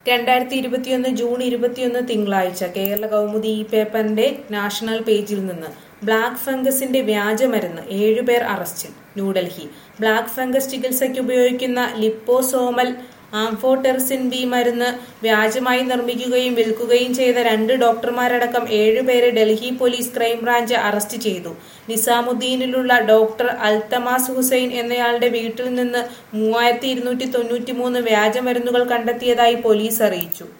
രണ്ടായിരത്തി ഇരുപത്തിയൊന്ന് ജൂൺ ഇരുപത്തിയൊന്ന് തിങ്കളാഴ്ച കേരള കൗമുദി ഈ പേപ്പറിന്റെ നാഷണൽ പേജിൽ നിന്ന് ബ്ലാക്ക് ഫംഗസിന്റെ വ്യാജമരുന്ന് ഏഴുപേർ അറസ്റ്റിൽ ന്യൂഡൽഹി ബ്ലാക്ക് ഫംഗസ് ചികിത്സയ്ക്ക് ഉപയോഗിക്കുന്ന ലിപ്പോസോമൽ ആംഫോടെർസിൻ ബി മരുന്ന് വ്യാജമായി നിർമ്മിക്കുകയും വിൽക്കുകയും ചെയ്ത രണ്ട് ഡോക്ടർമാരടക്കം ഏഴുപേരെ ഡൽഹി പോലീസ് ക്രൈംബ്രാഞ്ച് അറസ്റ്റ് ചെയ്തു നിസാമുദ്ദീനിലുള്ള ഡോക്ടർ അൽത്തമാസ് ഹുസൈൻ എന്നയാളുടെ വീട്ടിൽ നിന്ന് മൂവായിരത്തി ഇരുന്നൂറ്റി തൊണ്ണൂറ്റി മൂന്ന് വ്യാജമരുന്നുകൾ കണ്ടെത്തിയതായി പോലീസ് അറിയിച്ചു